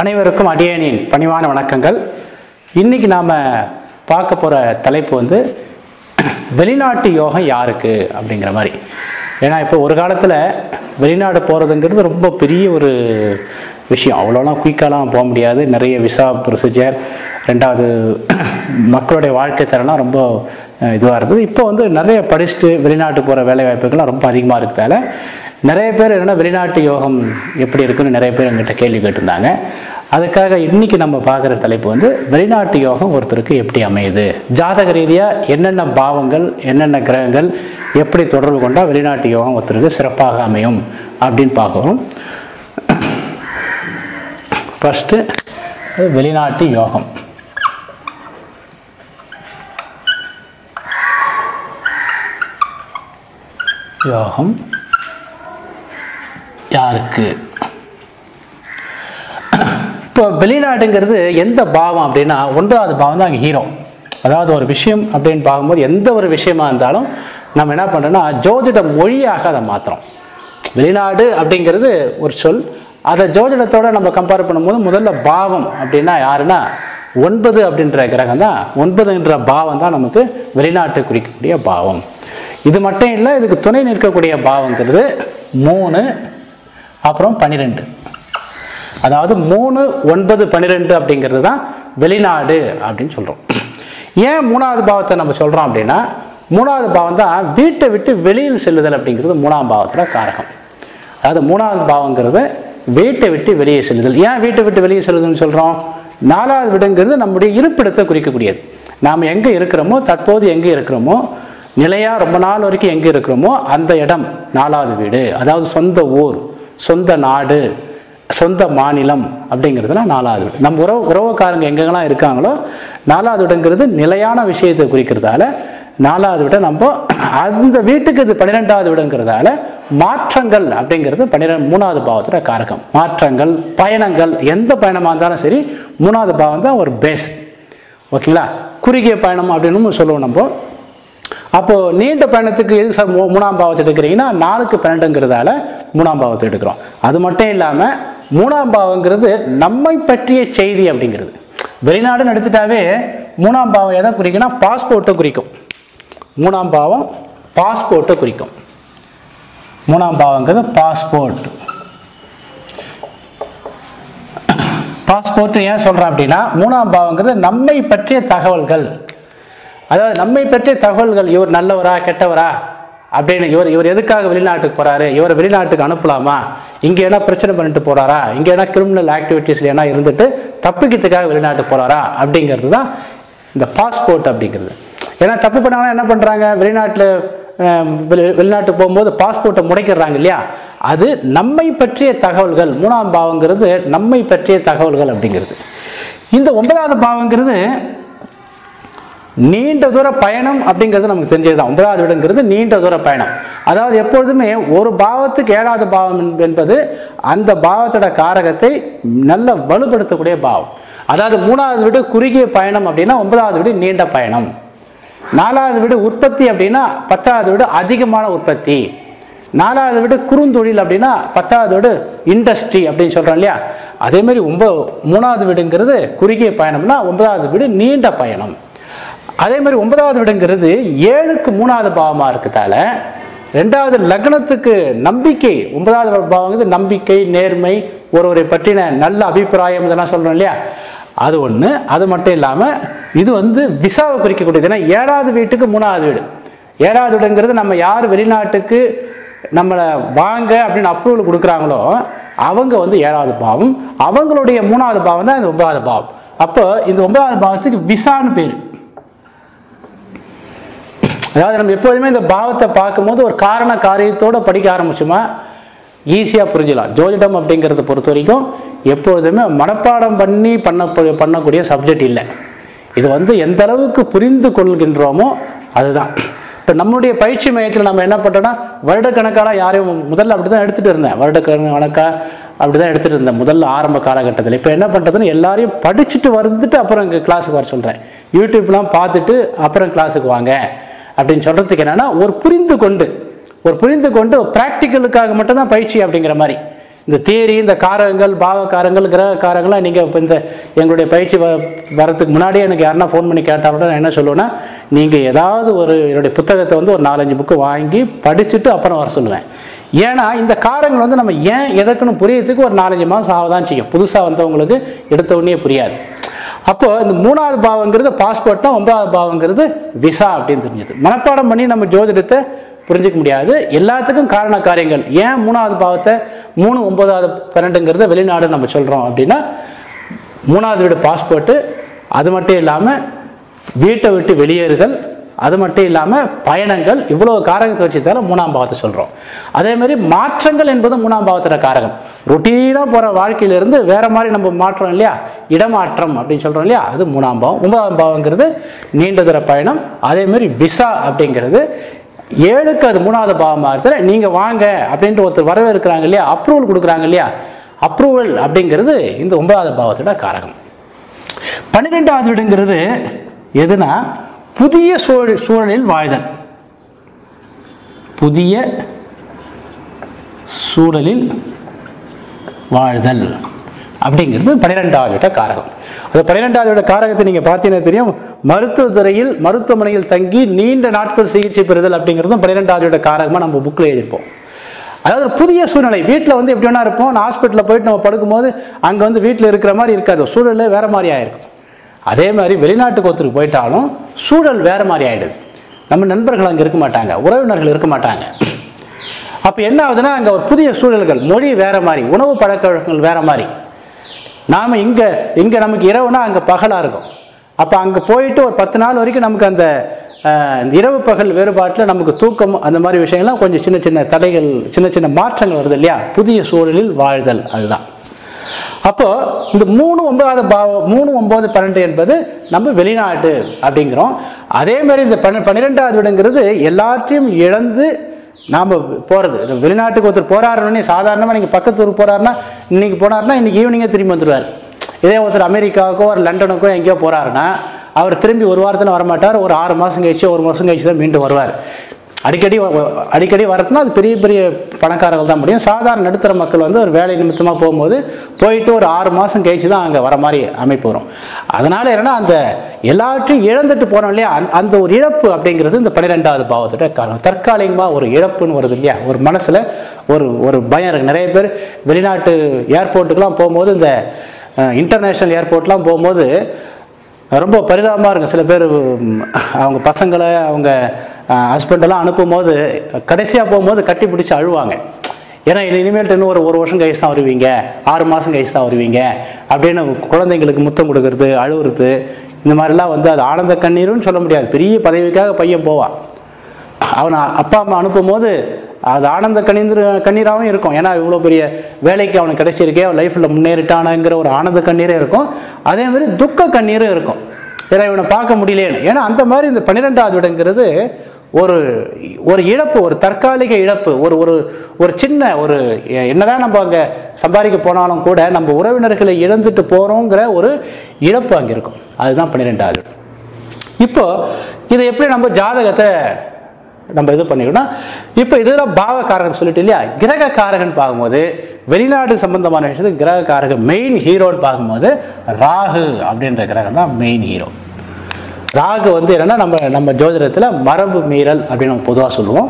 அனைவருக்கும் அடியேனின் பணிவான வணக்கங்கள் இன்னைக்கு நாம் பார்க்க போகிற தலைப்பு வந்து வெளிநாட்டு யோகம் யாருக்கு அப்படிங்கிற மாதிரி ஏன்னா இப்போ ஒரு காலத்தில் வெளிநாடு போகிறதுங்கிறது ரொம்ப பெரிய ஒரு விஷயம் அவ்வளோலாம் குயிக்காலாம் போக முடியாது நிறைய விசா ப்ரொசீஜர் ரெண்டாவது மக்களுடைய வாழ்க்கை தரம்லாம் ரொம்ப இதுவாக இருந்தது இப்போ வந்து நிறைய படிச்சுட்டு வெளிநாட்டு போகிற வேலை வாய்ப்புகள்லாம் ரொம்ப அதிகமாக இருக்கிறதால நிறைய பேர் என்னென்னா வெளிநாட்டு யோகம் எப்படி இருக்குன்னு நிறைய பேர் எங்கிட்ட கேள்வி கேட்டிருந்தாங்க அதுக்காக இன்னைக்கு நம்ம பார்க்குற தலைப்பு வந்து வெளிநாட்டு யோகம் ஒருத்தருக்கு எப்படி அமையுது ஜாதக ரீதியாக என்னென்ன பாவங்கள் என்னென்ன கிரகங்கள் எப்படி தொடர்பு கொண்டால் வெளிநாட்டு யோகம் ஒருத்தருக்கு சிறப்பாக அமையும் அப்படின்னு பார்க்குறோம் ஃபஸ்ட்டு வெளிநாட்டு யோகம் யோகம் யாருக்கு இப்போ வெளிநாடுங்கிறது எந்த பாவம் அப்படின்னா ஒன்றாவது பாவம் தான் அங்கே ஹீரோ அதாவது ஒரு விஷயம் அப்படின்னு பார்க்கும்போது எந்த ஒரு விஷயமா இருந்தாலும் நம்ம என்ன பண்ணுறோம்னா ஜோதிட மொழியாக அதை மாற்றுறோம் வெளிநாடு அப்படிங்கிறது ஒரு சொல் அதை ஜோதிடத்தோட நம்ம கம்பேர் பண்ணும்போது முதல்ல பாவம் அப்படின்னா யாருன்னா ஒன்பது அப்படின்ற கிரகம் தான் ஒன்பதுன்ற பாவம் தான் நமக்கு வெளிநாட்டு குறிக்கக்கூடிய பாவம் இது மட்டும் இல்லை இதுக்கு துணை நிற்கக்கூடிய பாவங்கிறது மூணு அப்புறம் பன்னிரெண்டு அதாவது மூணு ஒன்பது பன்னிரெண்டு அப்படிங்கிறது தான் வெளிநாடு அப்படின்னு சொல்கிறோம் ஏன் மூணாவது பாவத்தை நம்ம சொல்கிறோம் அப்படின்னா மூணாவது பாவம் தான் வீட்டை விட்டு வெளியில் செல்லுதல் அப்படிங்கிறது மூணாம் பாவத்தோட காரகம் அதாவது மூணாவது பாவங்கிறது வீட்டை விட்டு வெளியே செல்லுதல் ஏன் வீட்டை விட்டு வெளியே செல்லுதல்னு சொல்கிறோம் நாலாவது வீடுங்கிறது நம்முடைய இருப்பிடத்தை குறிக்கக்கூடியது நாம் எங்கே இருக்கிறோமோ தற்போது எங்கே இருக்கிறோமோ நிலையாக ரொம்ப நாள் வரைக்கும் எங்கே இருக்கிறோமோ அந்த இடம் நாலாவது வீடு அதாவது சொந்த ஊர் சொந்த நாடு சொந்த மாநிலம் அப்படிங்கிறதுலாம் நாலாவது வீடு நம்ம உறவு உறவுக்காரங்க எங்கெங்கெல்லாம் இருக்காங்களோ நாலாவது வீடுங்கிறது நிலையான விஷயத்தை குறிக்கிறதால நாலாவது விட நம்ம அந்த வீட்டுக்கு இது பன்னிரெண்டாவது விடங்கிறதால மாற்றங்கள் அப்படிங்கிறது பன்னிரெண்டு மூணாவது பாவத்தோட காரகம் மாற்றங்கள் பயணங்கள் எந்த பயணமாக இருந்தாலும் சரி மூணாவது பாவம் தான் ஒரு பேஸ் ஓகேங்களா குறுகிய பயணம் அப்படின்னு சொல்லுவோம் நம்ம அப்போ நீண்ட பயணத்துக்கு எது சார் மூ- மூணாம் பாவத்தை எடுக்கிறீங்கன்னா நாலுக்கு பன்னெண்டுங்கிறதால மூணாம் பாவத்தை எடுக்கிறோம் அது மட்டும் இல்லாமல் மூணாம் பாவங்கிறது நம்மை பற்றிய செய்தி அப்படிங்கிறது வெளிநாடுன்னு எடுத்துட்டாவே மூணாம் பாவம் எதை குறிக்குன்னா பாஸ்போர்ட்டை குறிக்கும் மூணாம் பாவம் பாஸ்போர்ட்டை குறிக்கும் மூணாம் பாவங்கிறது பாஸ்போர்ட் பாஸ்போர்ட் ஏன் சொல்றேன் அப்படின்னா மூணாம் பாவங்கிறது நம்மை பற்றிய தகவல்கள் அதாவது நம்மை பற்றிய தகவல்கள் இவர் நல்லவரா கெட்டவரா அப்படின்னு இவர் இவர் எதுக்காக வெளிநாட்டுக்கு போறாரு இவர் வெளிநாட்டுக்கு அனுப்பலாமா இங்க என்ன பிரச்சனை பண்ணிட்டு போறாரா இங்க என்ன கிரிமினல் ஆக்டிவிட்டீஸ்ல என்ன இருந்துட்டு தப்பிக்கிறதுக்காக வெளிநாட்டுக்கு போறாரா அப்படிங்கிறது தான் இந்த பாஸ்போர்ட் அப்படிங்கிறது ஏன்னா தப்பு பண்ணாங்கன்னா என்ன பண்றாங்க வெளிநாட்டில் வெளி- வெளிநாட்டுக்கு போகும்போது பாஸ்போர்ட்டை முடைக்கிறாங்க இல்லையா அது நம்மை பற்றிய தகவல்கள் மூணாம் பாவங்கிறது நம்மை பற்றிய தகவல்கள் அப்படிங்கிறது இந்த ஒன்பதாவது பாவங்கிறது நீண்ட தூர பயணம் அப்படிங்கிறது நமக்கு தெரிஞ்சதுதான் ஒன்பதாவது வீடுங்கிறது நீண்ட தூர பயணம் அதாவது எப்பொழுதுமே ஒரு பாவத்துக்கு ஏழாவது பாவம் என்பது அந்த பாவத்தோட காரகத்தை நல்ல வலுப்படுத்தக்கூடிய பாவம் அதாவது மூணாவது வீடு குறுகிய பயணம் அப்படின்னா ஒன்பதாவது வீடு நீண்ட பயணம் நாலாவது வீடு உற்பத்தி அப்படின்னா பத்தாவது வீடு அதிகமான உற்பத்தி நாலாவது வீடு குறுந்தொழில் அப்படின்னா பத்தாவது வீடு இண்டஸ்ட்ரி அப்படின்னு சொல்றோம் இல்லையா அதே மாதிரி ஒன்பது மூணாவது வீடுங்கிறது குறுகிய பயணம்னா ஒன்பதாவது வீடு நீண்ட பயணம் அதே மாதிரி ஒன்பதாவது வீடுங்கிறது ஏழுக்கு மூணாவது பாவமா இருக்கிறதால ரெண்டாவது லக்னத்துக்கு நம்பிக்கை ஒன்பதாவது பாவங்கிறது நம்பிக்கை நேர்மை ஒருவரை பற்றின நல்ல அபிப்பிராயம் இதெல்லாம் சொல்றோம் இல்லையா அது ஒன்று அது மட்டும் இல்லாமல் இது வந்து விசாவை குறிக்கக்கூடியது ஏன்னா ஏழாவது வீட்டுக்கு மூணாவது வீடு ஏழாவது வீடுங்கிறது நம்ம யார் வெளிநாட்டுக்கு நம்மளை வாங்க அப்படின்னு அப்ரூவல் கொடுக்குறாங்களோ அவங்க வந்து ஏழாவது பாவம் அவங்களுடைய மூணாவது பாவம் தான் இந்த ஒன்பதாவது பாவம் அப்போ இந்த ஒன்பதாவது பாவத்துக்கு விசான்னு பேர் அதாவது நம்ம எப்போதுமே இந்த பாவத்தை பார்க்கும்போது ஒரு காரண காரியத்தோட படிக்க ஆரம்பிச்சோமா ஈஸியாக புரிஞ்சிடலாம் ஜோதிடம் அப்படிங்கிறத பொறுத்த வரைக்கும் எப்பொழுதுமே மனப்பாடம் பண்ணி பண்ண பண்ணக்கூடிய சப்ஜெக்ட் இல்லை இது வந்து எந்த அளவுக்கு புரிந்து கொள்கின்றோமோ அதுதான் இப்போ நம்மளுடைய பயிற்சி மையத்தில் நம்ம என்ன பண்ணுறோன்னா வருடக்கணக்கான யாரையும் முதல்ல அப்படி தான் எடுத்துகிட்டு இருந்தேன் வருடக்கணக்கா அப்படி தான் எடுத்துகிட்டு இருந்தேன் முதல்ல ஆரம்ப காலகட்டத்தில் இப்போ என்ன பண்ணுறதுன்னு எல்லாரையும் படிச்சுட்டு வந்துட்டு அப்புறம் இங்கே கிளாஸுக்கு வர சொல்கிறேன் யூடியூப்லாம் பார்த்துட்டு அப்புறம் கிளாஸுக்கு வாங்க அப்படின்னு சொல்கிறதுக்கு என்னென்னா ஒரு புரிந்து கொண்டு ஒரு புரிந்து கொண்டு ப்ராக்டிக்கலுக்காக மட்டும்தான் பயிற்சி அப்படிங்கிற மாதிரி இந்த தேரி இந்த காரகங்கள் பாவகாரங்கள் கிரக காரங்கள்லாம் நீங்கள் இப்போ இந்த எங்களுடைய பயிற்சி வ வரதுக்கு முன்னாடியே எனக்கு யாருன்னா ஃபோன் பண்ணி கேட்டால் கூட நான் என்ன சொல்லுவேன்னா நீங்கள் ஏதாவது ஒரு என்னுடைய புத்தகத்தை வந்து ஒரு நாலஞ்சு புக்கு வாங்கி படிச்சுட்டு அப்புறம் வர சொல்லுவேன் ஏன்னா இந்த காரங்கள் வந்து நம்ம ஏன் எதற்குன்னு புரியறதுக்கு ஒரு நாலஞ்சு மாதம் ஆகதான் செய்யும் புதுசாக வந்தவங்களுக்கு எடுத்த உடனே புரியாது அப்போ இந்த மூணாவது பாவங்கிறது பாஸ்போர்ட்னா ஒன்பதாவது பாவங்கிறது விசா அப்படின்னு தெரிஞ்சது மனப்பாடம் பண்ணி நம்ம ஜோதிடத்தை புரிஞ்சுக்க முடியாது எல்லாத்துக்கும் காரண காரியங்கள் ஏன் மூணாவது பாவத்தை மூணு ஒன்பதாவது பன்னெண்டுங்கிறத வெளிநாடு நம்ம சொல்றோம் அப்படின்னா மூணாவது வீடு பாஸ்போர்ட்டு அது மட்டும் இல்லாமல் வீட்டை விட்டு வெளியேறுதல் அது மட்டும் இல்லாமல் பயணங்கள் இவ்வளோ காரகத்தை வச்சுதால மூணாம் பாவத்தை சொல்கிறோம் அதே மாதிரி மாற்றங்கள் என்பது மூணாம் பாவத்தோட காரகம் ரொட்டீனாக போகிற வாழ்க்கையிலிருந்து வேற மாதிரி நம்ம மாற்றம் இல்லையா இடமாற்றம் அப்படின்னு சொல்கிறோம் இல்லையா அது மூணாம் பாவம் ஒன்பதாம் பாவங்கிறது நீண்ட தூர பயணம் அதே மாதிரி விசா அப்படிங்கிறது ஏழுக்கு அது மூணாவது பாவமாக இருக்கிற நீங்கள் வாங்க அப்படின்ட்டு ஒருத்தர் வரவேற்கிறாங்க இல்லையா அப்ரூவல் கொடுக்குறாங்க இல்லையா அப்ரூவல் அப்படிங்கிறது இந்த ஒன்பதாவது பாவத்தோட காரகம் பன்னிரெண்டாவது வீடுங்கிறது எதுனா புதிய சூழல் சூழலில் வாழ்தல் புதிய சூழலில் வாழ்தல் அப்படிங்கிறது பன்னிரெண்டாவது விட காரகம் அந்த பன்னிரெண்டாவது விட காரகத்தை நீங்கள் பார்த்தீங்கன்னா தெரியும் மருத்துவத்துறையில் மருத்துவமனையில் தங்கி நீண்ட நாட்கள் சிகிச்சை பெறுதல் அப்படிங்கிறதும் பன்னிரெண்டாவது விட காரகமாக நம்ம புக்கில் எழுதியிருப்போம் அதாவது ஒரு புதிய சூழ்நிலை வீட்டில் வந்து எப்படி வேணா இருப்போம் நான் ஹாஸ்பிட்டலில் போயிட்டு நம்ம படுக்கும்போது அங்கே வந்து வீட்டில் இருக்கிற மாதிரி இருக்காது சூழலே வேற மாதிரி ஆயிருக்கும் அதே மாதிரி வெளிநாட்டுக்கு ஒருத்தருக்கு போயிட்டாலும் சூழல் வேற மாதிரி ஆயிடுது நம்ம நண்பர்கள் அங்கே இருக்க மாட்டாங்க உறவினர்கள் இருக்க மாட்டாங்க அப்போ என்ன ஆகுதுன்னா அங்கே ஒரு புதிய சூழல்கள் மொழி வேற மாதிரி உணவு பழக்க வழக்கங்கள் வேற மாதிரி நாம் இங்கே இங்கே நமக்கு இரவுனா அங்கே பகலாக இருக்கும் அப்போ அங்கே போயிட்டு ஒரு பத்து நாள் வரைக்கும் நமக்கு அந்த அஹ், இந்த இரவு பகல் வேறுபாட்டில் நமக்கு தூக்கம் அந்த மாதிரி விஷயங்கள்லாம் கொஞ்சம் சின்ன சின்ன தடைகள் சின்ன சின்ன மாற்றங்கள் வருது இல்லையா புதிய சூழலில் வாழ்தல் அதுதான் அப்போ இந்த மூணு ஒன்பதாவது பாவம் மூணு ஒன்பது பன்னெண்டு என்பது நம்ம வெளிநாட்டு அப்படிங்கிறோம் அதே மாதிரி இந்த பன்ன பன்னிரெண்டாவது வீடுங்கிறது எல்லாத்தையும் இழந்து நாம் போகிறது வெளிநாட்டுக்கு ஒருத்தர் போறாருன்னு சாதாரணமாக நீங்கள் பக்கத்து ஊருக்கு போறாருன்னா இன்னைக்கு போனாருன்னா இன்னைக்கு ஈவினிங்கே திரும்பி வந்துடுவார் இதே ஒருத்தர் அமெரிக்காவுக்கோ ஒரு லண்டனுக்கோ எங்கேயோ போறாருன்னா அவர் திரும்பி ஒரு வாரத்தில் வரமாட்டார் ஒரு ஆறு மாதம் கழிச்சு ஒரு மாதம் கழிச்சு தான் மீண்டும் வருவார் அடிக்கடி வ- வ- அடிக்கடி வரதுனா அது பெரிய பெரிய பணக்காரர்கள் தான் முடியும் சாதாரண நடுத்தர மக்கள் வந்து ஒரு வேலை நிமித்தமாக போகும்போது போயிட்டு ஒரு ஆறு மாதம் கழிச்சு தான் அங்கே வர மாதிரி அமைப்பு வரும் அதனால என்னன்னா அந்த எல்லாத்தையும் இழந்துட்டு போனோம் இல்லையா அந்த- அந்த ஒரு இழப்பு அப்படிங்கிறது இந்த பன்னிரெண்டாவது பாவத்தோட காரணம் தற்காலிகமாக ஒரு இழப்புன்னு வருது இல்லையா ஒரு மனசில் ஒரு ஒரு பயம் இருக்கு நிறைய பேர் வெளிநாட்டு ஏர்போர்ட்டுக்கெலாம் போகும்போது இந்த இன்டர்நேஷ்னல் ஏர்போர்ட்லாம் போகும்போது ரொம்ப பரிதாபமாக இருக்கும் சில பேர் ம், அவங்க பசங்களை அவங்க ஹஸ்பண்டெல்லாம் அனுப்பும்போது கடைசியாக போகும்போது கட்டி பிடிச்சி அழுவாங்க ஏன்னா இது இனிமேல்ட்டு இன்னும் ஒரு ஒரு வருஷம் கழிச்சு தான் வருவீங்க ஆறு மாதம் கழிச்சு தான் வருவீங்க அப்படின்னு குழந்தைங்களுக்கு முத்தம் கொடுக்கறது அழுவுறது இந்த மாதிரிலாம் வந்து அது ஆனந்த கண்ணீருன்னு சொல்ல முடியாது பெரிய பதவிக்காக பையன் போவான் அவனை அப்பா அம்மா அனுப்பும்போது அது ஆனந்த கண்ணீர் கண்ணீராகவும் இருக்கும் ஏன்னா இவ்வளோ பெரிய வேலைக்கு அவனுக்கு கிடைச்சிருக்கே அவன் லைஃப்பில் முன்னேறிட்டானுங்கிற ஒரு ஆனந்த கண்ணீரே இருக்கும் அதே மாதிரி துக்க கண்ணீரும் இருக்கும் ஏன்னா இவனை பார்க்க முடியலையேன்னு ஏன்னா அந்த மாதிரி இந்த பன்னிரெண்டாவது இடங்கிறது ஒரு ஒரு இழப்பு ஒரு தற்காலிக இழப்பு ஒரு ஒரு ஒரு சின்ன ஒரு எ- என்னதான் நம்ம அங்கே சம்பாதிக்க போனாலும் கூட நம்ம உறவினர்களை இழந்துட்டு போகிறோங்கிற ஒரு இழப்பு அங்கே இருக்கும் அதுதான் பன்னிரெண்டாவது இடம். இப்போ இதை எப்படி நம்ம ஜாதகத்தை நம்ம இது பண்ணிக்கணும் இப்போ இதெல்லாம் பாவ காரகன் சொல்லிட்டு இல்லையா கிரக காரகன் பார்க்கும்போது வெளிநாடு சம்பந்தமான விஷயத்துக்கு கிரக காரகன் மெயின் ஹீரோன்னு பார்க்கும்போது ராகு அப்படின்ற கிரகம் தான் மெயின் ஹீரோ ராகு வந்து என்னன்னா நம்ம நம்ம ஜோதிடத்தில் மரபு மீறல் அப்படின்னு நம்ம பொதுவாக சொல்லுவோம்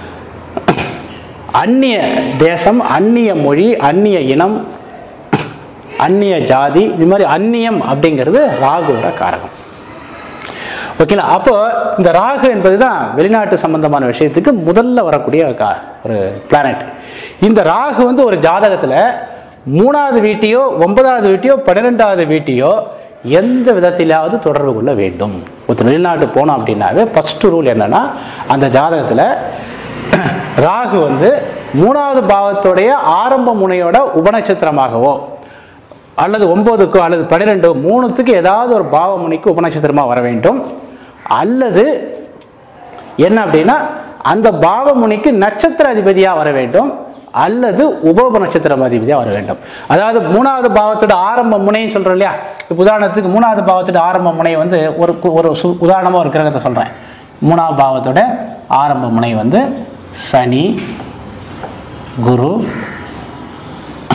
அந்நிய தேசம் அந்நிய மொழி அந்நிய இனம் அந்நிய ஜாதி இது மாதிரி அந்நியம் அப்படிங்கிறது ராகுவோட காரகம் ஓகேங்களா அப்போ இந்த ராகு என்பது தான் வெளிநாட்டு சம்பந்தமான விஷயத்துக்கு முதல்ல வரக்கூடிய கா- ஒரு பிளானட் இந்த ராகு வந்து ஒரு ஜாதகத்தில் மூணாவது வீட்டையோ ஒன்பதாவது வீட்டையோ பன்னிரெண்டாவது வீட்டையோ எந்த விதத்திலாவது தொடர்பு கொள்ள வேண்டும் ஒருத்தர் வெளிநாட்டு போனோம் அப்படின்னாவே ஃபர்ஸ்ட் ரூல் என்னன்னா அந்த ஜாதகத்தில் ராகு வந்து மூணாவது பாவத்துடைய ஆரம்ப முனையோட உபநட்சத்திரமாகவோ அல்லது ஒன்பதுக்கோ அல்லது பன்னிரெண்டோ மூணுத்துக்கு ஏதாவது ஒரு பாவமுனைக்கு உபநட்சத்திரமா வர வேண்டும் அல்லது என்ன அப்படின்னா அந்த பாவமுனிக்கு நட்சத்திர அதிபதியா வர வேண்டும் அல்லது உப நட்சத்திரம் அதிபதியா வர வேண்டும் அதாவது மூணாவது பாவத்தோட ஆரம்ப முனைன்னு சொல்றோம் இல்லையா இப்ப உதாரணத்துக்கு மூணாவது பாவத்தோட ஆரம்ப முனை வந்து ஒரு கு- ஒரு சு- உதாரணமா ஒரு கிரகத்தை சொல்றேன் மூணாவது பாவத்தோட ஆரம்ப முனை வந்து சனி குரு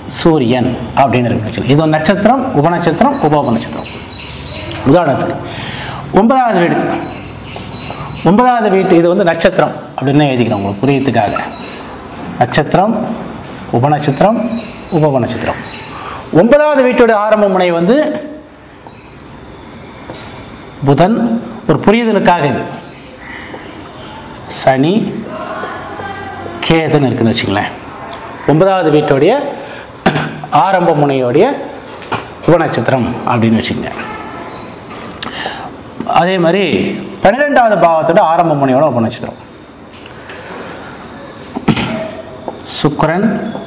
சூரியன் அப்படின்னு இருக்கு வச்சுக்கோங்க. இது ஒரு நட்சத்திரம் உபநட்சத்திரம் உப உபநட்சத்திரம் உதாரணத்துக்கு ஒன்பதாவது வீடு ஒன்பதாவது வீட்டு இது வந்து நட்சத்திரம் அப்படின்னு எழுதிக்கிறோம் உங்களுக்கு புரியத்துக்காக நட்சத்திரம் உபநட்சத்திரம் உப உபநட்சத்திரம் ஒன்பதாவது வீட்டோட ஆரம்ப முனை வந்து புதன் ஒரு புரியுதலுக்காக இது சனி கேதுன்னு இருக்குன்னு வச்சுங்களேன் ஒன்பதாவது வீட்டோடைய ஆரம்ப முனையோடைய உபநட்சத்திரம் அப்படின்னு வச்சுக்கோங்க அதே மாதிரி பன்னிரெண்டாவது பாவத்தோட ஆரம்ப முனையோட உபநட்சத்திரம் சுக்கிரன்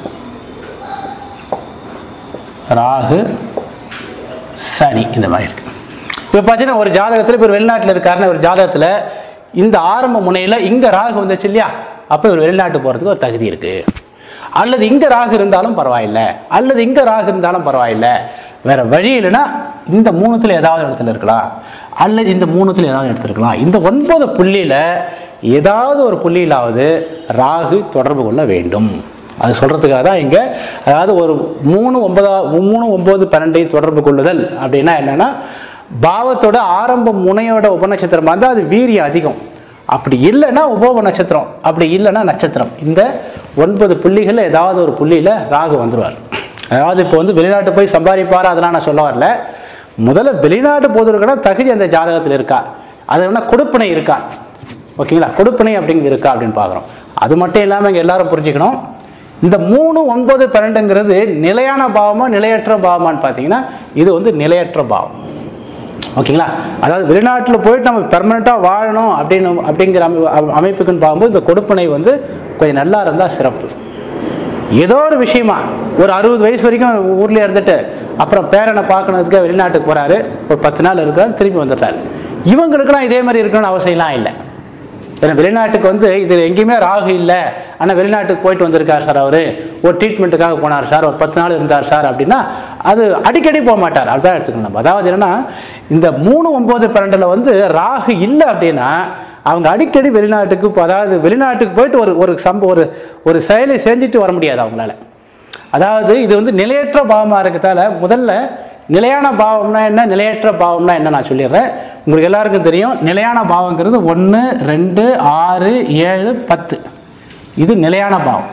ராகு சனி இந்த மாதிரி இருக்கு இப்போ பார்த்தீங்கன்னா ஒரு ஜாதகத்தில் இப்போ ஒரு வெளிநாட்டில் இருக்காருன்னா ஒரு ஜாதகத்தில் இந்த ஆரம்ப முனையில் இங்கே ராகு வந்துச்சு இல்லையா அப்போ ஒரு வெளிநாட்டு போகிறதுக்கு ஒரு தகுதி இருக்கு அல்லது இங்கே ராகு இருந்தாலும் பரவாயில்ல அல்லது இங்கே ராகு இருந்தாலும் பரவாயில்ல வேற வழி இல்லைன்னா இந்த மூணுத்தில் ஏதாவது இடத்துல இருக்கலாம் அல்லது இந்த மூணுத்தில் ஏதாவது எடுத்துருக்கலாம் இந்த ஒன்பது புள்ளியில் ஏதாவது ஒரு புள்ளியிலாவது ராகு தொடர்பு கொள்ள வேண்டும் அது சொல்றதுக்காக தான் இங்க அதாவது ஒரு மூணு ஒன்பதா மூணு ஒன்பது பன்னெண்டை தொடர்பு கொள்ளுதல் அப்படின்னா என்னன்னா பாவத்தோட ஆரம்ப முனையோட உபநட்சத்திரம் வந்து அது வீரியம் அதிகம் அப்படி இல்லைன்னா உபோப நட்சத்திரம் அப்படி இல்லைன்னா நட்சத்திரம் இந்த ஒன்பது புள்ளிகள் ஏதாவது ஒரு புள்ளியில ராகு வந்துருவார் அதாவது இப்போ வந்து வெளிநாட்டு போய் சம்பாதிப்பார் அதெல்லாம் நான் சொல்ல வரல முதல்ல வெளிநாட்டு போவதற்கான தகுதி அந்த ஜாதகத்தில் இருக்கா அது வேணா கொடுப்பனை இருக்கா ஓகேங்களா கொடுப்பனை அப்படிங்கிறது இருக்கா அப்படின்னு பார்க்குறோம் அது மட்டும் இல்லாமல் இங்கே எல்லாரும் புரிஞ்சுக்கணும் இந்த மூணு ஒன்பது பன்னெண்டுங்கிறது நிலையான பாவமா நிலையற்ற பாவமான்னு பார்த்தீங்கன்னா இது வந்து நிலையற்ற பாவம் ஓகேங்களா அதாவது வெளிநாட்டில் போயிட்டு நம்ம பெர்மனெண்ட்டாக வாழணும் அப்படின்னு அப்படிங்கிற அமை அமை- அமைப்புக்குன்னு பார்க்கும்போது இந்த கொடுப்பனை வந்து கொஞ்சம் நல்லா இருந்தால் சிறப்பு ஏதோ ஒரு விஷயமா ஒரு அறுபது வயசு வரைக்கும் ஊர்ல இருந்துட்டு அப்புறம் பேரனை பார்க்கறதுக்கு வெளிநாட்டுக்கு போறாரு ஒரு பத்து நாள் இருக்கிறாரு திரும்பி வந்துட்டாரு இவங்களுக்கெல்லாம் இதே மாதிரி இருக்கணும்னு அவசியம்லாம் இல்லை ஏன்னா வெளிநாட்டுக்கு வந்து இது எங்கேயுமே ராகு இல்லை ஆனால் வெளிநாட்டுக்கு போயிட்டு வந்திருக்கார் சார் அவரு ஒரு ட்ரீட்மெண்ட்டுக்காக போனார் சார் ஒரு பத்து நாள் இருந்தார் சார் அப்படின்னா அது அடிக்கடி போக மாட்டார் அதுதான் எடுத்துக்கணும் நம்ம அதாவது என்னன்னா இந்த மூணு ஒன்பது பன்னெண்டுல வந்து ராகு இல்லை அப்படின்னா அவங்க அடிக்கடி வெளிநாட்டுக்கு போ- அதாவது வெளிநாட்டுக்கு போயிட்டு ஒரு ஒரு சம்ப ஒரு ஒரு செயலை செஞ்சுட்டு வர முடியாது அவங்களால அதாவது இது வந்து நிலையற்ற பாவமா இருக்கதால முதல்ல நிலையான பாவம்னா என்ன நிலையற்ற பாவம்னா என்ன நான் சொல்லிடுறேன் உங்களுக்கு எல்லாருக்கும் தெரியும் நிலையான பாவங்கிறது ஒன்று ரெண்டு ஆறு ஏழு பத்து இது நிலையான பாவம்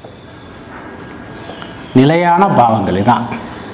நிலையான பாவங்கள் இதான்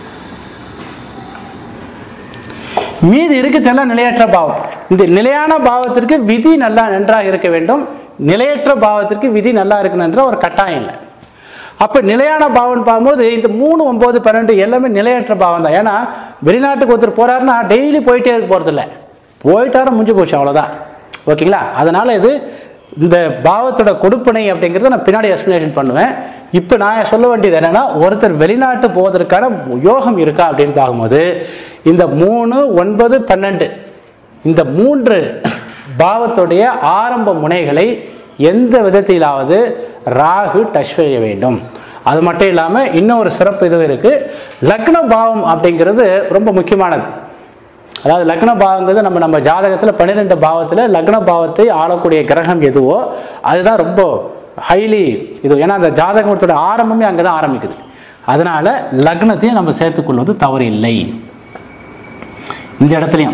மீதி இருக்கிறதெல்லாம் நிலையற்ற பாவம் இந்த நிலையான பாவத்திற்கு விதி நல்லா நன்றாக இருக்க வேண்டும் நிலையற்ற பாவத்திற்கு விதி நல்லா இருக்கணுன்ற ஒரு கட்டாயம் இல்லை அப்ப நிலையான பாவம் பார்க்கும்போது இந்த மூணு ஒன்பது பன்னெண்டு எல்லாமே நிலையற்ற பாவம் தான் ஏன்னா வெளிநாட்டுக்கு ஒருத்தர் போறாருன்னா டெய்லி போயிட்டே இருக்க போறது இல்லை போயிட்டாரும் முடிஞ்சு போச்சு அவ்வளவுதான் ஓகேங்களா அதனால இது இந்த பாவத்தோட கொடுப்பனை அப்படிங்கிறத நான் பின்னாடி எக்ஸ்பிளேஷன் பண்ணுவேன் இப்போ நான் சொல்ல வேண்டியது என்னன்னா ஒருத்தர் வெளிநாட்டு போவதற்கான யோகம் இருக்கா அப்படின்னு பார்க்கும்போது இந்த மூணு ஒன்பது பன்னெண்டு இந்த மூன்று பாவத்துடைய ஆரம்ப முனைகளை எந்த விதத்திலாவது ராகு டச் செய்ய வேண்டும் அது மட்டும் இல்லாமல் இன்னொரு சிறப்பு இது இருக்கு லக்ன பாவம் அப்படிங்கிறது ரொம்ப முக்கியமானது அதாவது லக்ன பாவங்கிறது நம்ம நம்ம ஜாதகத்தில் பன்னிரெண்டு பாவத்தில் லக்ன பாவத்தை ஆளக்கூடிய கிரகம் எதுவோ அதுதான் ரொம்ப ஹைலி இது ஏன்னா அந்த ஜாதகத்தோட ஆரம்பமே அங்கே தான் ஆரம்பிக்குது அதனால லக்னத்தையும் நம்ம சேர்த்துக்கொள்வது தவறு இல்லை இந்த இடத்துலையும்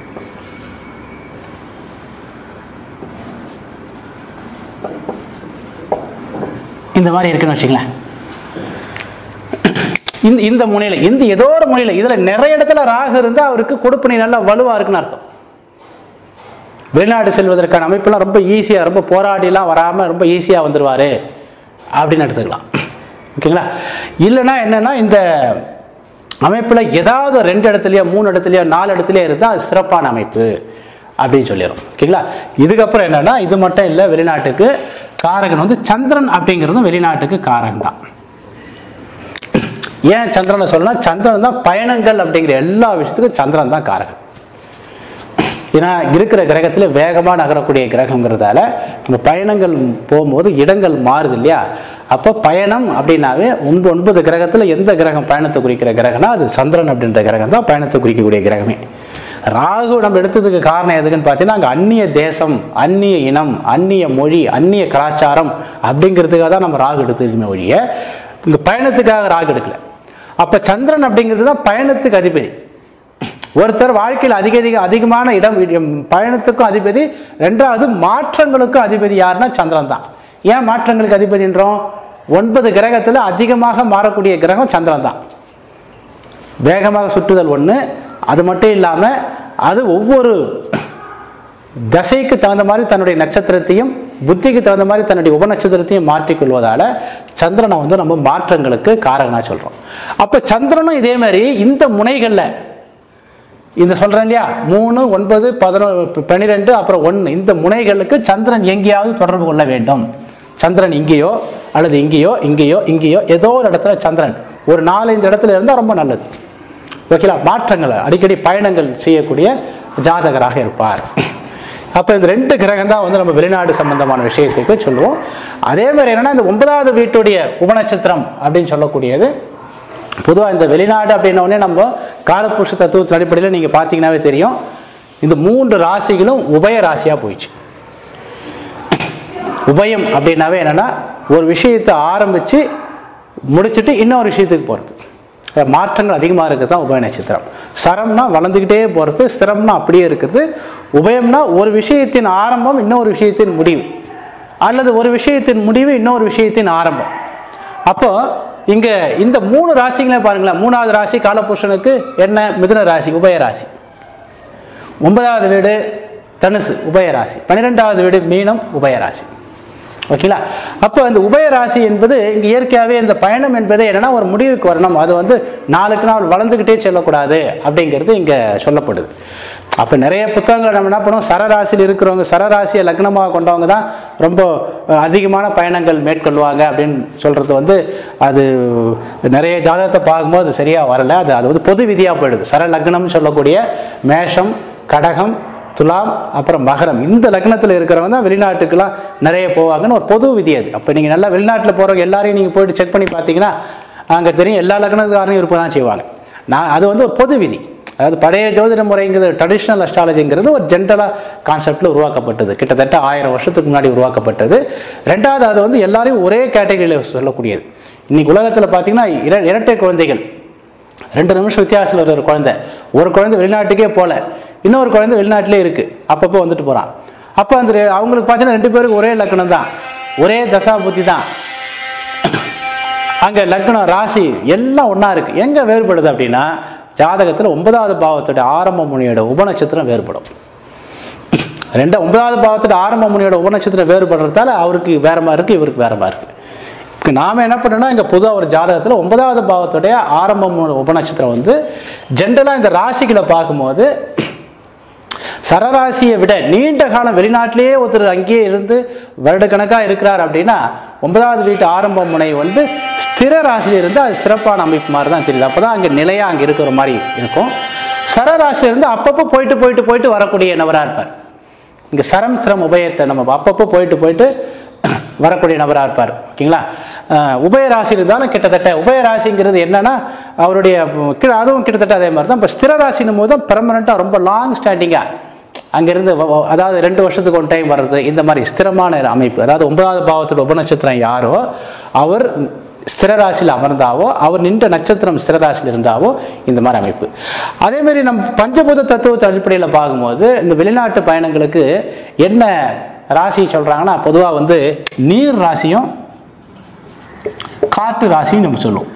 இந்த மாதிரி இருக்குன்னு வச்சுங்களேன் இந்த இந்த முனையில இந்த ஏதோ ஒரு முனையில இதுல நிறைய இடத்துல ராகு இருந்தா அவருக்கு கொடுப்பனை நல்லா வலுவா இருக்குன்னு அர்த்தம் வெளிநாடு செல்வதற்கான அமைப்பெல்லாம் ரொம்ப ஈஸியா ரொம்ப போராடிலாம் வராம ரொம்ப ஈஸியா வந்துருவாரு அப்படின்னு எடுத்துக்கலாம் ஓகேங்களா இல்லைன்னா என்னன்னா இந்த அமைப்புல ஏதாவது ஒரு ரெண்டு இடத்துலயோ மூணு இடத்துலயோ நாலு இடத்துலயோ இருந்தா அது சிறப்பான அமைப்பு அப்படின்னு சொல்லிடும் ஓகேங்களா இதுக்கப்புறம் என்னன்னா இது மட்டும் இல்லை வெளிநாட்டுக்கு காரகன் வந்து சந்திரன் அப்படிங்கிறதும் வெளிநாட்டுக்கு காரகன் தான் ஏன் சந்திரனை சொல்லலாம் சந்திரன் தான் பயணங்கள் அப்படிங்கிற எல்லா விஷயத்துக்கும் சந்திரன் தான் காரகன் ஏன்னா இருக்கிற கிரகத்தில் வேகமாக நகரக்கூடிய கிரகங்கிறதால நம்ம பயணங்கள் போகும்போது இடங்கள் மாறுது இல்லையா அப்போ பயணம் அப்படின்னாவே ஒன்பது ஒன்பது கிரகத்தில் எந்த கிரகம் பயணத்தை குறிக்கிற கிரகம்னா அது சந்திரன் அப்படின்ற கிரகம் தான் பயணத்தை குறிக்கக்கூடிய கிரகமே ராகு நம்ம எடுத்ததுக்கு காரணம் எதுக்குன்னு பார்த்தீங்கன்னா அங்கே அந்நிய தேசம் அந்நிய இனம் அந்நிய மொழி அந்நிய கலாச்சாரம் அப்படிங்கிறதுக்காக தான் நம்ம ராகு எடுத்ததுமே ஒழிய இங்கே பயணத்துக்காக ராகு எடுக்கல அப்ப சந்திரன் அப்படிங்கிறது தான் பயணத்துக்கு அதிபதி ஒருத்தர் வாழ்க்கையில் அதிக அதிக அதிகமான இடம் இடம் பயணத்துக்கும் அதிபதி ரெண்டாவது மாற்றங்களுக்கும் அதிபதி யாருன்னா சந்திரன் தான் ஏன் மாற்றங்களுக்கு அதிபதின்றோம் ஒன்பது கிரகத்தில் அதிகமாக மாறக்கூடிய கிரகம் சந்திரன் தான் வேகமாக சுற்றுதல் ஒன்று அது மட்டும் இல்லாமல் அது ஒவ்வொரு தசைக்கு தகுந்த மாதிரி தன்னுடைய நட்சத்திரத்தையும் புத்திக்கு தகுந்த மாதிரி தன்னுடைய உபநட்சத்திரத்தையும் மாற்றிக்கொள்வதால சந்திரனை வந்து நம்ம மாற்றங்களுக்கு காரணமா சொல்றோம் அப்ப சந்திரனும் இதே மாதிரி இந்த முனைகள்ல இந்த சொல்றேன் இல்லையா மூணு ஒன்பது பதினொன்று பன்னிரெண்டு அப்புறம் ஒன்று இந்த முனைகளுக்கு சந்திரன் எங்கேயாவது தொடர்பு கொள்ள வேண்டும் சந்திரன் இங்கேயோ அல்லது இங்கேயோ இங்கேயோ இங்கேயோ ஏதோ ஒரு இடத்துல சந்திரன் ஒரு நாலஞ்சு இடத்துல இருந்தால் ரொம்ப நல்லது ஓகேலா மாற்றங்கள் அடிக்கடி பயணங்கள் செய்யக்கூடிய ஜாதகராக இருப்பார் அப்போ இந்த ரெண்டு கிரகம் தான் வந்து நம்ம வெளிநாடு சம்பந்தமான விஷயத்துக்கு சொல்லுவோம் அதே மாதிரி என்னன்னா இந்த ஒன்பதாவது வீட்டுடைய உபநட்சத்திரம் அப்படின்னு சொல்லக்கூடியது பொதுவாக இந்த வெளிநாடு அப்படின்ன உடனே நம்ம காலப்புருஷ தத்துவத்தின் அடிப்படையில் நீங்கள் பார்த்தீங்கன்னாவே தெரியும் இந்த மூன்று ராசிகளும் உபய ராசியாக போயிடுச்சு உபயம் அப்படின்னாவே என்னன்னா ஒரு விஷயத்தை ஆரம்பித்து முடிச்சுட்டு இன்னொரு விஷயத்துக்கு போகிறது மாற்றங்கள் அதிகமாக இருக்கிறது தான் உபய நட்சத்திரம் சரம்னா வளர்ந்துக்கிட்டே போகிறது ஸ்திரம்னா அப்படியே இருக்குது உபயம்னா ஒரு விஷயத்தின் ஆரம்பம் இன்னொரு விஷயத்தின் முடிவு அல்லது ஒரு விஷயத்தின் முடிவு இன்னொரு விஷயத்தின் ஆரம்பம் அப்போ இங்க இந்த மூணு ராசிகளை பாருங்களேன் மூணாவது ராசி காலபுருஷனுக்கு என்ன மிதுன ராசி உபய ராசி ஒன்பதாவது வீடு தனுசு உபய ராசி பன்னிரெண்டாவது வீடு மீனம் உபய ராசி ஓகேங்களா அப்போ அந்த உபய ராசி என்பது இங்க இயற்கையாகவே இந்த பயணம் என்பது என்னன்னா ஒரு முடிவுக்கு வரணும் அது வந்து நாளுக்கு நாள் வளர்ந்துக்கிட்டே செல்லக்கூடாது அப்படிங்கிறது இங்க சொல்லப்படுது அப்போ நிறைய புத்தகங்களை நம்ம என்ன பண்ணுவோம் சரராசியில் இருக்கிறவங்க சரராசியை லக்னமாக கொண்டவங்க தான் ரொம்ப அஹ், அதிகமான பயணங்கள் மேற்கொள்வாங்க அப்படின்னு சொல்றது வந்து அது நிறைய ஜாதகத்தை பார்க்கும்போது அது சரியா வரல அது அது வந்து பொது விதியா போயிடுது சர லக்னம் சொல்லக்கூடிய மேஷம் கடகம் துலாம் அப்புறம் மகரம் இந்த லக்னத்தில் இருக்கிறவங்க தான் வெளிநாட்டுக்கெல்லாம் நிறைய போவாங்கன்னு ஒரு பொது விதி அது அப்போ நீங்கள் நல்லா வெளிநாட்டில் போகிறவங்க எல்லாரையும் நீங்கள் போயிட்டு செக் பண்ணி பார்த்தீங்கன்னா அங்கே தெரியும் எல்லா லக்னத்துக்காரனையும் இருப்ப தான் செய்வாங்க நான் அது வந்து ஒரு பொது விதி அதாவது பழைய ஜோதிட முறைங்கிறது ட்ரெடிஷ்னல் அஸ்ட்ராலஜிங்கிறது ஒரு ஜென்ரலாக கான்செப்டில் உருவாக்கப்பட்டது கிட்டத்தட்ட ஆயிரம் வருஷத்துக்கு முன்னாடி உருவாக்கப்பட்டது ரெண்டாவது அது வந்து எல்லாரையும் ஒரே கேட்டகரியில் சொல்லக்கூடியது இன்னைக்கு உலகத்தில் பார்த்தீங்கன்னா இர- இரட்டை குழந்தைகள் ரெண்டு நிமிஷம் வித்தியாசத்தில் ஒரு குழந்தை ஒரு குழந்தை வெளிநாட்டுக்கே போல இன்னொரு குழந்தை வெளிநாட்டிலே இருக்கு அப்பப்போ வந்துட்டு போறான் அப்போ அந்த ரெ- அவங்களுக்கு பார்த்தீங்கன்னா ரெண்டு பேருக்கு ஒரே லக்னம் தான் ஒரே தசா புத்தி தான் அங்க லக்னம் ராசி எல்லாம் ஒண்ணா இருக்கு எங்க வேறுபடுது அப்படின்னா ஜாதகத்துல ஒன்பதாவது பாவத்தோட ஆரம்ப முனியோட உபநட்சத்திரம் வேறுபடும் ரெண்டு ஒன்பதாவது பாவத்தோட ஆரம்ப முனியோட உபநட்சத்திரம் வேறுபடுறதால அவருக்கு வேற மாதிரி இருக்கு இவருக்கு வேற மாதிரி இருக்கு இப்ப நாம என்ன பண்ணோம்னா இங்க பொதுவா ஒரு ஜாதகத்துல ஒன்பதாவது பாவத்துடைய ஆரம்ப மு- உபநட்சத்திரம் வந்து ஜென்ரலா இந்த ராசிகளை பார்க்கும்போது சரராசியை விட நீண்ட காலம் வெளிநாட்டிலேயே ஒருத்தர் அங்கேயே இருந்து வருடக்கணக்காக இருக்கிறார் அப்படின்னா ஒன்பதாவது வீட்டு ஆரம்ப முனை வந்து ஸ்திர ராசியில இருந்து அது சிறப்பான அமைப்பு மாதிரி தான் தெரியுது அப்பதான் அங்கே நிலையா அங்கே இருக்கிற மாதிரி இருக்கும் சரராசியில இருந்து அப்பப்போ போயிட்டு போயிட்டு போயிட்டு வரக்கூடிய நபரா இருப்பார் இங்க சரம் சிரம் உபயத்தை நம்ம அப்பப்போ போயிட்டு போயிட்டு வரக்கூடிய நபரா இருப்பார் ஓகேங்களா அஹ் உபயராசி இருந்தாலும் கிட்டத்தட்ட உபயராசிங்கிறது என்னன்னா அவருடைய கீழ அதுவும் கிட்டத்தட்ட அதே மாதிரி தான் இப்போ ஸ்திர ராசினும் போது தான் பெர்மனண்ட்டாக ரொம்ப லாங் ஸ்டாண்டிங்கா அங்கிருந்து வ- வ- அதாவது ரெண்டு வருஷத்துக்கு ஒன் டைம் வர்றது இந்த மாதிரி ஸ்திரமான ஒரு அமைப்பு அதாவது ஒன்பதாவது பாவத்தோட உபநட்சத்திரம் யாரோ அவர் ஸ்திர ராசியில் அமர்ந்தாவோ அவர் நின்ற நட்சத்திரம் ஸ்திர ராசியில் இருந்தாவோ இந்த மாதிரி அமைப்பு அதே மாதிரி நம்ம பஞ்சபூத தத்துவத்தை அடிப்படையில் பார்க்கும்போது இந்த வெளிநாட்டு பயணங்களுக்கு என்ன ராசி சொல்றாங்கன்னா பொதுவாக வந்து நீர் ராசியும் காற்று ராசியும் நம்ம சொல்லுவோம்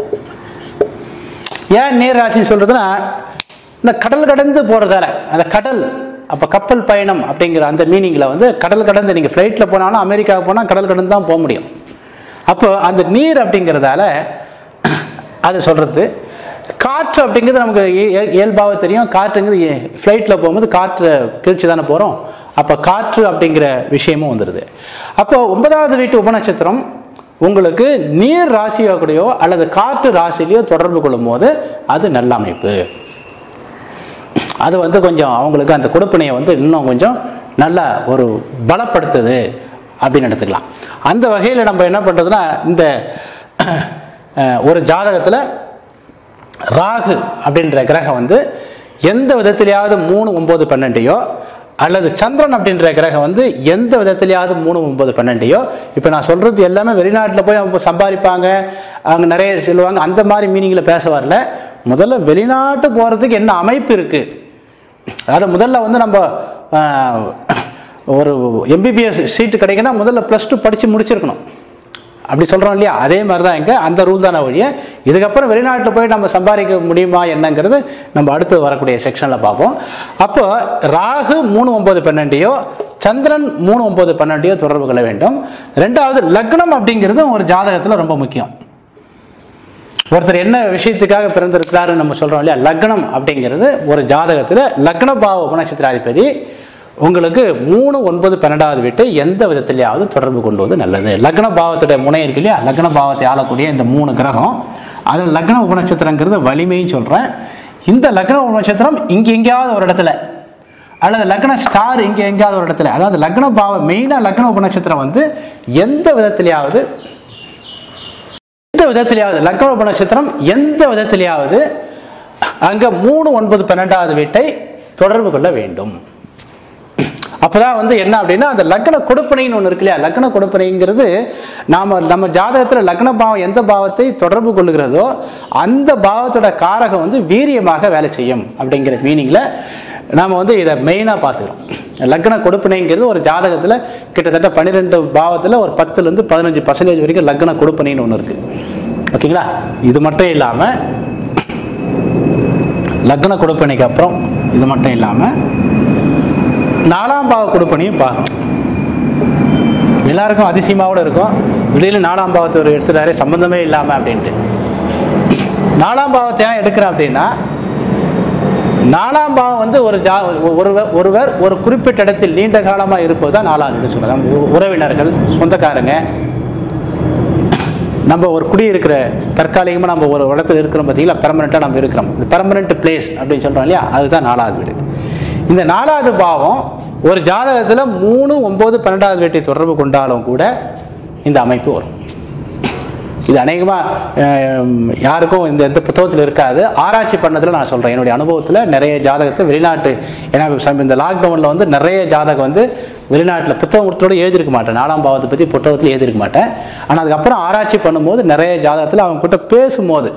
ஏன் நீர் ராசின்னு சொல்றதுன்னா இந்த கடல் கடந்து போறதால அந்த கடல் அப்ப கப்பல் பயணம் அப்படிங்கிற அந்த மீனிங்ல வந்து கடல் கடந்து நீங்க ஃப்ளைட்ல போனாலும் அமெரிக்காவுக்கு போனா கடல் கடந்து தான் போக முடியும் அப்போ அந்த நீர் அப்படிங்கிறதால அது சொல்றது காற்று அப்படிங்கிறது நமக்கு இய- இய- இயல்பாக தெரியும் காற்றுங்கிறது ஃப்ளைட்டில் போகும்போது காற்று கிழிச்சு தானே போகிறோம் அப்போ காற்று அப்படிங்கிற விஷயமும் வந்துடுது அப்போ ஒன்பதாவது வீட்டு உபநட்சத்திரம் உங்களுக்கு நீர் ராசியோடையோ அல்லது காற்று ராசியிலையோ தொடர்பு கொள்ளும் போது அது நல்ல அமைப்பு அது வந்து கொஞ்சம் அவங்களுக்கு அந்த கொடுப்பினையை வந்து இன்னும் கொஞ்சம் நல்லா ஒரு பலப்படுத்துது அப்படின்னு எடுத்துக்கலாம் அந்த வகையில் நம்ம என்ன பண்ணுறதுன்னா இந்த அஹ், ஒரு ஜாதகத்தில் ராகு அப்படின்ற கிரகம் வந்து எந்த விதத்திலேயாவது மூணு ஒம்பது பன்னெண்டையோ அல்லது சந்திரன் அப்படின்ற கிரகம் வந்து எந்த விதத்திலேயாவது மூணு ஒன்பது பன்னெண்டையோ இப்போ நான் சொல்றது எல்லாமே வெளிநாட்டில் போய் அவங்க சம்பாதிப்பாங்க அவங்க நிறைய சொல்லுவாங்க அந்த மாதிரி மீனிங்கில் பேச வரல முதல்ல வெளிநாட்டு போகிறதுக்கு என்ன அமைப்பு இருக்கு அதாவது முதல்ல வந்து நம்ம ஆஹ், ஒரு எம்பிபிஎஸ் சீட்டு கிடைக்குன்னா முதல்ல ப்ளஸ் டூ படித்து முடிச்சிருக்கணும் அப்படி சொல்கிறோம் இல்லையா அதே மாதிரி தான் இங்கே அந்த ரூல் தானே ஒழிய இதுக்கப்புறம் வெளிநாட்டில் போய் நம்ம சம்பாதிக்க முடியுமா என்னங்கிறது நம்ம அடுத்து வரக்கூடிய செக்ஷனில் பார்ப்போம் அப்போ ராகு மூணு ஒன்பது பன்னெண்டையோ சந்திரன் மூணு ஒன்பது பன்னெண்டையோ தொடர்பு கொள்ள வேண்டும் ரெண்டாவது லக்னம் அப்படிங்கிறது ஒரு ஜாதகத்தில் ரொம்ப முக்கியம் ஒருத்தர் என்ன விஷயத்துக்காக பிறந்திருக்கிறாருன்னு நம்ம சொல்றோம் இல்லையா லக்னம் அப்படிங்கிறது ஒரு ஜாதகத்துல லக்ன பாவ உபநட்சத்திராதிபதி உங்களுக்கு மூணு ஒன்பது பன்னெண்டாவது வீட்டு எந்த விதத்திலேயாவது தொடர்பு கொள்வது நல்லது லக்ன பாவத்துடைய முனை இருக்கு இல்லையா லக்ன பாவத்தை ஆளக்கூடிய இந்த மூணு கிரகம் அதில் லக்ன உபநட்சத்திரங்கிறது வலிமைன்னு சொல்றேன் இந்த லக்ன உபநட்சத்திரம் இங்க எங்கேயாவது ஒரு இடத்துல அல்லது லக்ன ஸ்டார் இங்க எங்கேயாவது ஒரு இடத்துல அதாவது லக்ன பாவம் மெயினா லக்ன உபநட்சத்திரம் வந்து எந்த விதத்திலேயாவது எந்த விதத்திலேயாவது லக்ன உபநட்சத்திரம் எந்த விதத்திலேயாவது அங்க மூணு ஒன்பது பன்னெண்டாவது வீட்டை தொடர்பு கொள்ள வேண்டும் அப்பதான் வந்து என்ன அப்படின்னா அந்த லக்ன கொடுப்பனைன்னு ஒன்று இருக்கு இல்லையா லக்ன கொடுப்பனைங்கிறது நாம நம்ம ஜாதகத்துல லக்ன பாவம் எந்த பாவத்தை தொடர்பு கொள்ளுகிறதோ அந்த பாவத்தோட காரகம் வந்து வீரியமாக வேலை செய்யும் அப்படிங்கிற மீனிங்ல நாம வந்து இதை மெயினாக பார்த்துக்கிறோம் லக்ன கொடுப்பனைங்கிறது ஒரு ஜாதகத்துல கிட்டத்தட்ட பன்னிரெண்டு பாவத்துல ஒரு பத்துல இருந்து பதினஞ்சு பர்சன்டேஜ் வரைக்கும் லக்ன கொடுப்பனைன்னு ஒன்று இருக்கு ஓகேங்களா இது மட்டும் இல்லாம லக்ன கொடுப்பனைக்கு அப்புறம் இது மட்டும் இல்லாம நாலாம் பாவ கொடுப்பனையும் பார்க்கணும் எல்லாருக்கும் அதிசயமாவோட இருக்கும் திடீர்னு நாலாம் பாவத்தை ஒரு எடுத்துட்டாரு சம்பந்தமே இல்லாம அப்படின்ட்டு நாலாம் பாவத்தை ஏன் எடுக்கிறேன் அப்படின்னா நாலாம் பாவம் வந்து ஒரு ஜா ஒருவர் ஒருவர் ஒரு குறிப்பிட்ட இடத்தில் நீண்ட காலமா இருப்பது தான் நாலாம் வீடு சொல்றேன் உ- உறவினர்கள் சொந்தக்காரங்க நம்ம ஒரு குடியிருக்கிற தற்காலிகமாக நம்ம ஒரு இடத்துல இருக்கிறோம் பார்த்தீங்களா பெர்மனெண்ட்டாக நம்ம இருக்கிறோம் இந்த பெர்மனெண்ட் பிளேஸ் அப்படின்னு சொல்கிறோம் இல்லையா அதுதான் நாலாவது வீடு இந்த நாலாவது பாவம் ஒரு ஜாதகத்தில் மூணு ஒன்பது பன்னெண்டாவது வீட்டை தொடர்பு கொண்டாலும் கூட இந்த அமைப்பு வரும் இது அநேகமாக யாருக்கும் இந்த எந்த புத்தகத்தில் இருக்காது ஆராய்ச்சி பண்ணதில் நான் சொல்கிறேன் என்னுடைய அனுபவத்தில் நிறைய ஜாதகத்தை வெளிநாட்டு ஏன்னா இப்ப சமீப- இந்த லாக்டவுனில் வந்து நிறைய ஜாதகம் வந்து வெளிநாட்டில் புத்தகம் கொடுத்தோட எழுதியிருக்க மாட்டேன் நாலாம் பாவத்தை பற்றி புத்தகத்தில் எழுதியிருக்க மாட்டேன் ஆனால் அதுக்கப்புறம் ஆராய்ச்சி பண்ணும்போது நிறைய ஜாதகத்தில் அவங்க கிட்ட பேசும்போது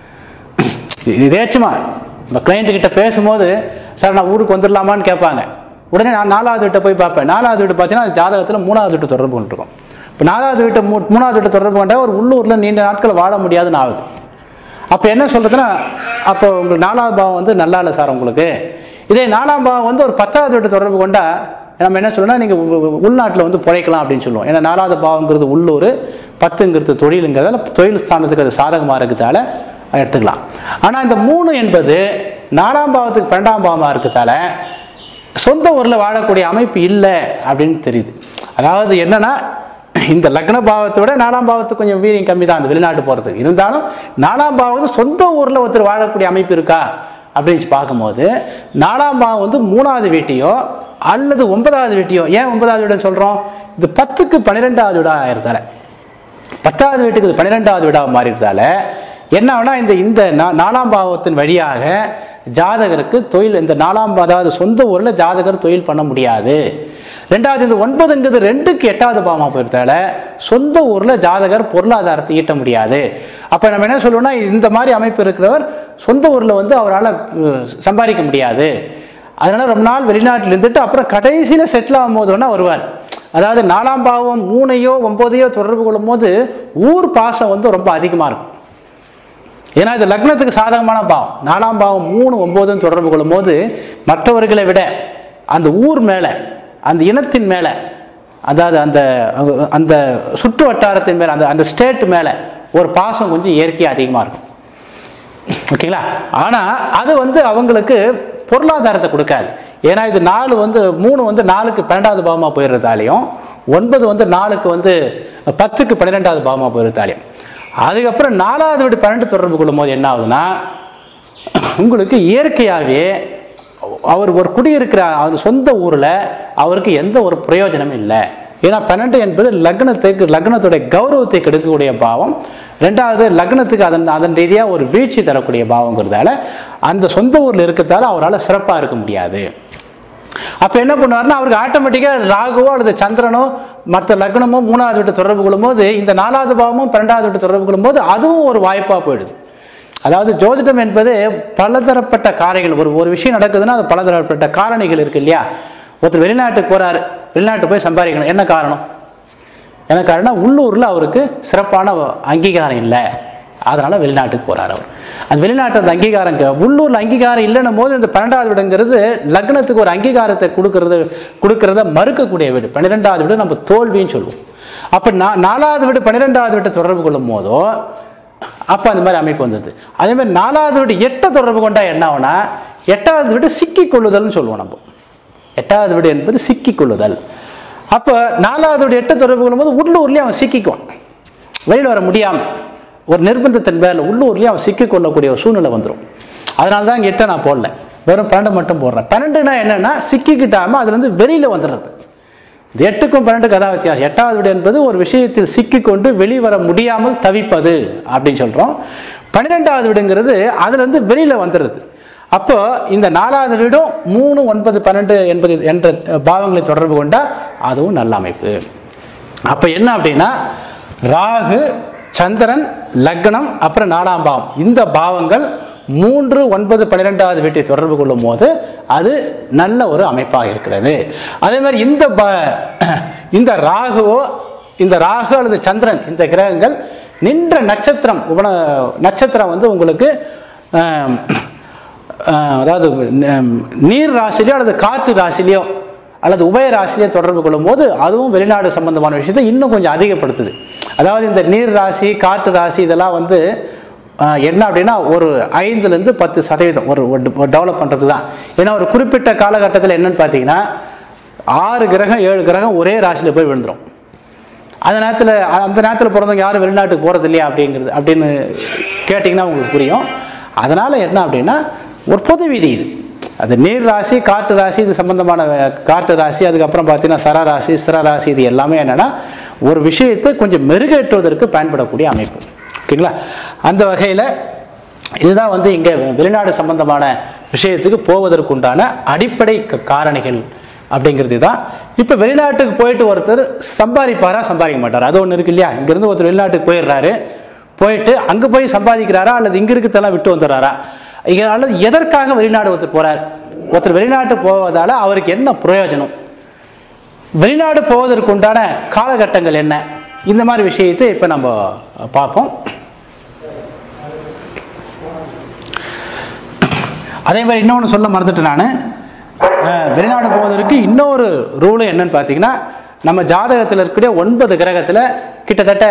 இதேச்சுமா நம்ம கிளைண்ட் கிட்ட பேசும்போது சார் நான் ஊருக்கு வந்துடலாமான்னு கேட்பாங்க உடனே நான் நாலாவது வீட்டை போய் பார்ப்பேன் நாலாவது வீட்டு பார்த்தீங்கன்னா ஜாதகத்தில் மூணாவது வீட்டு தொடர்பு கொண்டிருக்கும் இப்போ நாலாவது வீட்டை மூ மூணாவது வீட்டை தொடர்பு கொண்டா ஒரு உள்ளூரில் நீண்ட நாட்கள் வாழ முடியாதுன்னு ஆகுது அப்போ என்ன சொல்றதுன்னா அப்போ உங்களுக்கு நாலாவது பாவம் வந்து நல்லா இல்லை சார் உங்களுக்கு இதே நாலாம் பாவம் வந்து ஒரு பத்தாவது வீட்டு தொடர்பு கொண்டா நம்ம என்ன சொல்லணும்னா நீங்கள் உள்நாட்டில் வந்து பிழைக்கலாம் அப்படின்னு சொல்லுவோம் ஏன்னா நாலாவது பாவங்கிறது உள்ளூர் பத்துங்கிறது தொழிலுங்கிறதால தொழில் ஸ்தானத்துக்கு அது சாதகமாக இருக்கிறதால எடுத்துக்கலாம் ஆனால் இந்த மூணு என்பது நாலாம் பாவத்துக்கு பன்னெண்டாம் பாவமாக இருக்கிறதால சொந்த ஊரில் வாழக்கூடிய அமைப்பு இல்லை அப்படின்னு தெரியுது அதாவது என்னன்னா இந்த லக்ன பாவத்தை விட நாலாம் பாவத்துக்கு கொஞ்சம் வீரியம் கம்மி தான் அந்த வெளிநாட்டு போகிறதுக்கு இருந்தாலும் நாலாம் பாவத்து சொந்த ஊரில் ஒருத்தர் வாழக்கூடிய அமைப்பு இருக்கா அப்படின்னு பார்க்கும்போது நாலாம் பாவம் வந்து மூணாவது வீட்டையோ அல்லது ஒன்பதாவது வீட்டையோ ஏன் ஒன்பதாவது வீடுன்னு சொல்கிறோம் இது பத்துக்கு பன்னிரெண்டாவது வீடா ஆயிருந்தால பத்தாவது வீட்டுக்கு இது பன்னிரெண்டாவது வீடாக மாறிடுறதால என்ன ஆகுனா இந்த இந்த நா- நாலாம் பாவத்தின் வழியாக ஜாதகருக்கு தொழில் இந்த நாலாம் பா- அதாவது சொந்த ஊர்ல ஜாதகர் தொழில் பண்ண முடியாது ரெண்டாவது இந்த ஒன்பதுங்கிறது ரெண்டுக்கு எட்டாவது பாவமா போயிருந்தால சொந்த ஊர்ல ஜாதகர் பொருளாதாரத்தை ஈட்ட முடியாது அப்ப நம்ம என்ன சொல்லுவோம்னா இந்த மாதிரி அமைப்பு இருக்கிறவர் சொந்த ஊர்ல வந்து அவரால் சம்பாதிக்க முடியாது அதனால ரொம்ப நாள் வெளிநாட்டில் இருந்துட்டு அப்புறம் கடைசியில செட்டில் ஆகும்போது வேணா வருவார் அதாவது நாலாம் பாவம் மூணையோ ஒன்பதையோ தொடர்பு கொள்ளும் போது ஊர் பாசம் வந்து ரொம்ப அதிகமா இருக்கும் ஏன்னா இது லக்னத்துக்கு சாதகமான பாவம் நாலாம் பாவம் மூணு ஒன்பதுன்னு தொடர்பு கொள்ளும் போது மற்றவர்களை விட அந்த ஊர் மேல அந்த இனத்தின் மேல அதாவது அந்த அந்த சுற்று வட்டாரத்தின் மேல அந்த அந்த ஸ்டேட் மேல ஒரு பாசம் கொஞ்சம் இயற்கையாக அதிகமா இருக்கும் ஓகேங்களா ஆனா அது வந்து அவங்களுக்கு பொருளாதாரத்தை கொடுக்காது ஏன்னா இது நாலு வந்து மூணு வந்து நாலுக்கு பன்னெண்டாவது பாவமா போயிடுறதாலையும் ஒன்பது வந்து நாலுக்கு வந்து பத்துக்கு பன்னிரெண்டாவது பாவமா போயிடுறதாலையும் அதுக்கப்புறம் நாலாவது வீடு பன்னெண்டு தொடர்பு கொள்ளும் போது என்ன ஆகுதுன்னா உங்களுக்கு இயற்கையாகவே அவர் ஒரு குடியிருக்கிற அவர் சொந்த ஊர்ல அவருக்கு எந்த ஒரு பிரயோஜனமும் இல்லை ஏன்னா பன்னெண்டு என்பது லக்னத்துக்கு லக்னத்துடைய கௌரவத்தை கெடுக்கக்கூடிய பாவம் ரெண்டாவது லக்னத்துக்கு அதன் அதன் ரீதியா ஒரு வீழ்ச்சி தரக்கூடிய பாவங்கிறதால அந்த சொந்த ஊர்ல இருக்கிறதால அவரால் சிறப்பா இருக்க முடியாது அப்ப என்ன பண்ணுவாருன்னா அவருக்கு ஆட்டோமேட்டிக்கா ராகுவோ அல்லது சந்திரனோ மற்ற லக்னமோ மூணாவது விட்டு தொடர்பு கொள்ளும்போது இந்த நாலாவது பாவமும் பன்னெண்டாவது விட்டு தொடர்பு கொள்ளும்போது அதுவும் ஒரு வாய்ப்பா போயிடுது அதாவது ஜோதிடம் என்பது பலதரப்பட்ட காரணிகள் ஒரு ஒரு விஷயம் நடக்குதுன்னா அது பலதரப்பட்ட காரணிகள் இருக்கு இல்லையா ஒருத்தர் வெளிநாட்டுக்கு போறாரு வெளிநாட்டு போய் சம்பாதிக்கணும் என்ன காரணம் என்ன காரணம் உள்ளூர்ல அவருக்கு சிறப்பான அங்கீகாரம் இல்லை அதனால வெளிநாட்டுக்கு போறாரு அவர் அந்த வெளிநாட்டு அந்த அங்கீகாரம் க- உள்ளூர்ல அங்கீகாரம் இல்லைன்னும் போது இந்த பன்னெண்டாவது வீடுங்கிறது லக்னத்துக்கு ஒரு அங்கீகாரத்தை கொடுக்கறது கொடுக்கறத மறுக்கக்கூடிய வீடு பன்னிரெண்டாவது வீடு நம்ம தோல்வின்னு சொல்லுவோம் அப்ப நா- நாலாவது வீடு பன்னிரெண்டாவது வீட்டை தொடர்பு கொள்ளும் போதோ அப்ப அந்த மாதிரி அமைப்பு வந்தது அதே மாதிரி நாலாவது வீடு எட்டை தொடர்பு கொண்டா என்ன ஆகும்னா எட்டாவது வீடு சிக்கி கொள்ளுதல்னு சொல்லுவோம் நம்ம எட்டாவது வீடு என்பது சிக்கி கொள்ளுதல் அப்ப நாலாவது வீடு எட்டை தொடர்பு கொள்ளும்போது உள்ளூர்லயே அவன் சிக்கிக்குவான் வெளியில வர முடியாம ஒரு நிர்பந்தத்தின் பேர்ல உள்ளூர்லயே அவன் சிக்கிக் கொள்ளக்கூடிய ஒரு சூழ்நிலை வந்துடும் அதனால தான் இங்க எட்டை நான் போடல வெறும் பன்னெண்டு மட்டும் போடுறேன் பன்னெண்டுனா என்னன்னா சிக்கிக்கிட்டாம அதுல இருந்து வெளியில வந்துடுறது இந்த எட்டுக்கும் பன்னெண்டுக்கும் அதான் வித்தியாசம் எட்டாவது வீடு என்பது ஒரு விஷயத்தில் சிக்கிக்கொண்டு வெளிவர முடியாமல் தவிப்பது அப்படின்னு சொல்றோம் பன்னிரெண்டாவது வீடுங்கிறது அதுல இருந்து வெளியில வந்துடுது அப்போ இந்த நாலாவது வீடும் மூணு ஒன்பது பன்னெண்டு என்பது என்ற பாவங்களை தொடர்பு கொண்டா அதுவும் நல்ல அமைப்பு அப்ப என்ன அப்படின்னா ராகு சந்திரன் லக்னம் அப்புறம் நாலாம் பாவம் இந்த பாவங்கள் மூன்று ஒன்பது பன்னிரெண்டாவது வீட்டை தொடர்பு கொள்ளும் போது அது நல்ல ஒரு அமைப்பாக இருக்கிறது அதே மாதிரி இந்த ப- இந்த ராகுவோ இந்த ராகு அல்லது சந்திரன் இந்த கிரகங்கள் நின்ற நட்சத்திரம் உபன நட்சத்திரம் வந்து உங்களுக்கு ஆம், ஆஹ், அதாவது நம், நீர் ராசிலையோ அல்லது காற்று ராசிலையோ அல்லது உபய ராசிலையோ தொடர்பு கொள்ளும் போது அதுவும் வெளிநாடு சம்பந்தமான விஷயத்தை இன்னும் கொஞ்சம் அதிகப்படுத்துது அதாவது இந்த நீர் ராசி காற்று ராசி இதெல்லாம் வந்து ஆஹ், என்ன அப்படின்னா ஒரு ஐந்துல இருந்து பத்து சதவீதம் ஒரு டெவலப் பண்றது தான் ஏன்னா ஒரு குறிப்பிட்ட காலகட்டத்தில் என்னன்னு பார்த்தீங்கன்னா ஆறு கிரகம் ஏழு கிரகம் ஒரே ராசியில போய் விழுந்துரும் அந்த நேரத்தில் அந்த நேரத்தில் பிறந்தவங்க யாரும் வெளிநாட்டுக்கு போகிறது இல்லையா அப்படிங்கிறது அப்படின்னு கேட்டிங்கன்னா உங்களுக்கு புரியும் அதனால என்ன அப்படின்னா ஒரு பொது விதி இது அது நீர் ராசி காற்று ராசி இது சம்பந்தமான வே- காற்று ராசி அதுக்கப்புறம் பார்த்தீங்கன்னா சர ராசி சிர ராசி இது எல்லாமே என்னன்னா ஒரு விஷயத்தை கொஞ்சம் மெருகேற்றுவதற்கு பயன்படக்கூடிய அமைப்பு ஓகேங்களா அந்த வகையில் இதுதான் வந்து இங்கே வெளிநாடு சம்பந்தமான விஷயத்துக்கு போவதற்குண்டான அடிப்படை க- காரணிகள் அப்படிங்கிறது தான் இப்போ வெளிநாட்டுக்கு போயிட்டு ஒருத்தர் சம்பாதிப்பாரா சம்பாதிக்க மாட்டாரா அது ஒன்று இருக்கு இல்லையா இங்கேருந்து ஒருத்தர் வெளிநாட்டுக்கு போயிடுறாரு போயிட்டு அங்கே போய் சம்பாதிக்கிறாரா அல்லது இங்கே இருக்கிறதெல்லாம் விட்டு வந்துடுறாரா இங்க அல்லது எதற்காக வெளிநாடு ஒருத்தர் போறார் ஒருத்தர் வெளிநாட்டு போவதால அவருக்கு என்ன பிரயோஜனம் வெளிநாடு போவதற்கு உண்டான காலகட்டங்கள் என்ன இந்த மாதிரி விஷயத்தை இப்போ நம்ம பார்ப்போம் அதே மாதிரி இன்னொன்று சொல்ல மறந்துட்டேன் நான் வெளிநாடு போவதற்கு இன்னொரு ரூலு என்னன்னு பார்த்தீங்கன்னா நம்ம ஜாதகத்தில் இருக்கக்கூடிய ஒன்பது கிரகத்தில் கிட்டத்தட்ட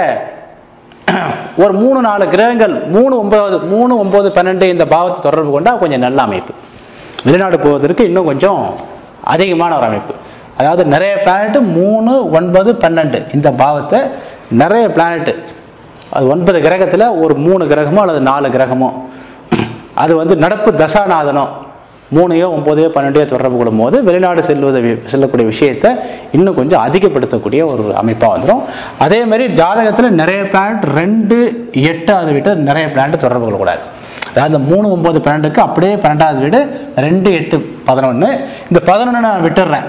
ஒரு மூணு நாலு கிரகங்கள் மூணு ஒன்பது மூணு ஒன்பது பன்னெண்டு இந்த பாவத்தை தொடர்பு கொண்டா கொஞ்சம் நல்ல அமைப்பு வெளிநாடு போவதற்கு இன்னும் கொஞ்சம் அதிகமான ஒரு அமைப்பு அதாவது நிறைய பிளானட் மூணு ஒன்பது பன்னெண்டு இந்த பாவத்தை நிறைய பிளானட் அது ஒன்பது கிரகத்தில் ஒரு மூணு கிரகமோ அல்லது நாலு கிரகமோ அது வந்து நடப்பு தசாநாதனோ மூணையோ ஒன்பதையோ பன்னெண்டையோ தொடர்பு கொள்ளும் போது வெளிநாடு செல்வதை வி- செல்லக்கூடிய விஷயத்தை இன்னும் கொஞ்சம் அதிகப்படுத்தக்கூடிய ஒரு அமைப்பாக வந்துடும் அதே மாதிரி ஜாதகத்தில் நிறைய பிளானட் ரெண்டு எட்டு அது விட்டு நிறைய பிளானட் தொடர்பு கொள்ளக்கூடாது அதாவது இந்த மூணு ஒன்பது பன்னெண்டுக்கு அப்படியே பன்னெண்டாவது வீடு ரெண்டு எட்டு பதினொன்று இந்த பதினொன்று நான் விட்டுடுறேன்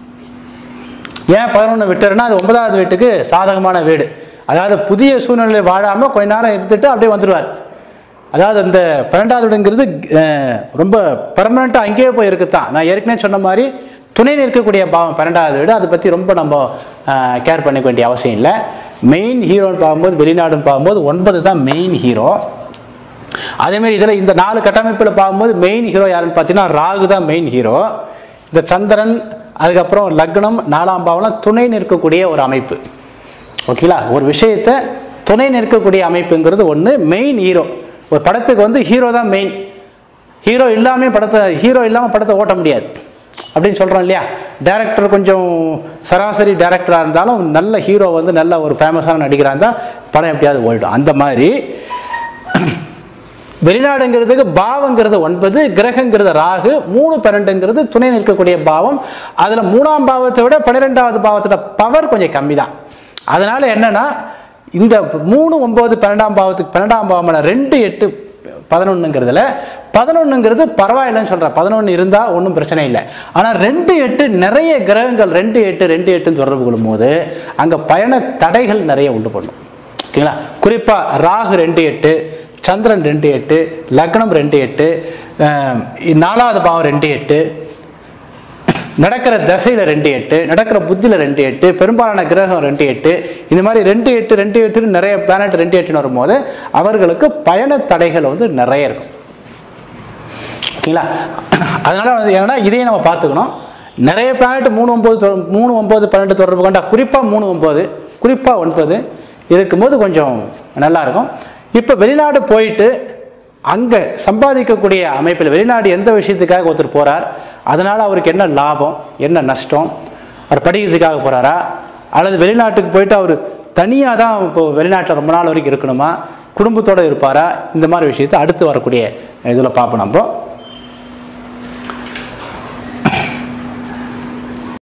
ஏன் பதினொன்று விட்டுறேன்னா அது ஒன்பதாவது வீட்டுக்கு சாதகமான வீடு அதாவது புதிய சூழ்நிலையை வாழாமல் கொஞ்ச நேரம் இருந்துட்டு அப்படியே வந்துடுவார் அதாவது அந்த பன்னெண்டாவது வீடுங்கிறது அஹ், ரொம்ப பெர்மனண்ட்டாக அங்கேயே போய் இருக்குதான் நான் ஏற்கனவே சொன்ன மாதிரி துணை நிற்கக்கூடிய பாவம் பன்னெண்டாவது வீடு அதை பற்றி ரொம்ப நம்ம கேர் பண்ணிக்க வேண்டிய அவசியம் இல்லை மெயின் ஹீரோன்னு பார்க்கும்போது வெளிநாடுன்னு பார்க்கும்போது ஒன்பது தான் மெயின் ஹீரோ அதே மாதிரி இதில் இந்த நாலு கட்டமைப்பில் பார்க்கும்போது மெயின் ஹீரோ யாருன்னு பார்த்தீங்கன்னா ராகு தான் மெயின் ஹீரோ இந்த சந்திரன் அதுக்கப்புறம் லக்னம் நாலாம் பாவம்லாம் துணை நிற்கக்கூடிய ஒரு அமைப்பு ஓகேங்களா ஒரு விஷயத்தை துணை நிற்கக்கூடிய அமைப்புங்கிறது ஒன்று மெயின் ஹீரோ ஒரு படத்துக்கு வந்து ஹீரோ தான் மெயின் ஹீரோ இல்லாமல் படத்தை ஹீரோ இல்லாமல் படத்தை ஓட்ட முடியாது அப்படின்னு சொல்கிறோம் இல்லையா டேரக்டர் கொஞ்சம் சராசரி டேரக்டராக இருந்தாலும் நல்ல ஹீரோ வந்து நல்ல ஒரு ஃபேமஸான நடிகராக இருந்தால் படம் எப்படியாவது ஓடிடும் அந்த மாதிரி வெளிநாடுங்கிறதுக்கு பாவங்கிறது ஒன்பது கிரகங்கிறது ராகு மூணு பன்னெண்டுங்கிறது துணை நிற்கக்கூடிய பாவம் அதுல மூணாம் பாவத்தை விட பன்னிரெண்டாவது பாவத்தோட பவர் கொஞ்சம் கம்மி தான் அதனால என்னன்னா இந்த மூணு ஒன்பது பன்னெண்டாம் பாவத்துக்கு பன்னெண்டாம் பாவமான ரெண்டு எட்டு பதினொன்னுங்கிறதுல பதினொன்னுங்கிறது பரவாயில்லைன்னு சொல்றேன் பதினொன்று இருந்தா ஒன்றும் பிரச்சனை இல்லை ஆனா ரெண்டு எட்டு நிறைய கிரகங்கள் ரெண்டு எட்டு ரெண்டு எட்டுன்னு தொடர்பு கொள்ளும்போது அங்க பயண தடைகள் நிறைய உண்டு பண்ணும் ஓகேங்களா குறிப்பா ராகு ரெண்டு எட்டு சந்திரன் ரெண்டு எட்டு லக்னம் ரெண்டு எட்டு அஹ், நாலாவது பாவம் ரெண்டு எட்டு நடக்கிற தசையில ரெண்டு எட்டு நடக்கிற புத்தியில ரெண்டு எட்டு பெரும்பாலான கிரகம் ரெண்டு எட்டு இந்த மாதிரி ரெண்டு எட்டு ரெண்டு எட்டுன்னு நிறைய பிளானட் ரெண்டு எட்டுன்னு வரும்போது அவர்களுக்கு பயண தடைகள் வந்து நிறைய இருக்கும் ஓகேங்களா அதனால வந்து என்னன்னா இதையும் நம்ம பார்த்துக்கணும் நிறைய பிளானட் மூணு ஒன்பது தொ- மூணு ஒன்பது பன்னெண்டு தொடர்பு கொண்டா குறிப்பா மூணு ஒன்பது குறிப்பா ஒன்பது இருக்கும்போது கொஞ்சம் நல்லா இருக்கும் இப்போ வெளிநாடு போயிட்டு அங்க சம்பாதிக்கக்கூடிய அமைப்பில் வெளிநாடு எந்த விஷயத்துக்காக ஒருத்தர் போறார் அதனால அவருக்கு என்ன லாபம் என்ன நஷ்டம் அவர் படிக்கிறதுக்காக போறாரா அல்லது வெளிநாட்டுக்கு போயிட்டு அவர் தனியாக தான் இப்போ வெளிநாட்டில் ரொம்ப நாள் வரைக்கும் இருக்கணுமா குடும்பத்தோட இருப்பாரா இந்த மாதிரி விஷயத்தை அடுத்து வரக்கூடிய இதில் பார்ப்போம் நம்ம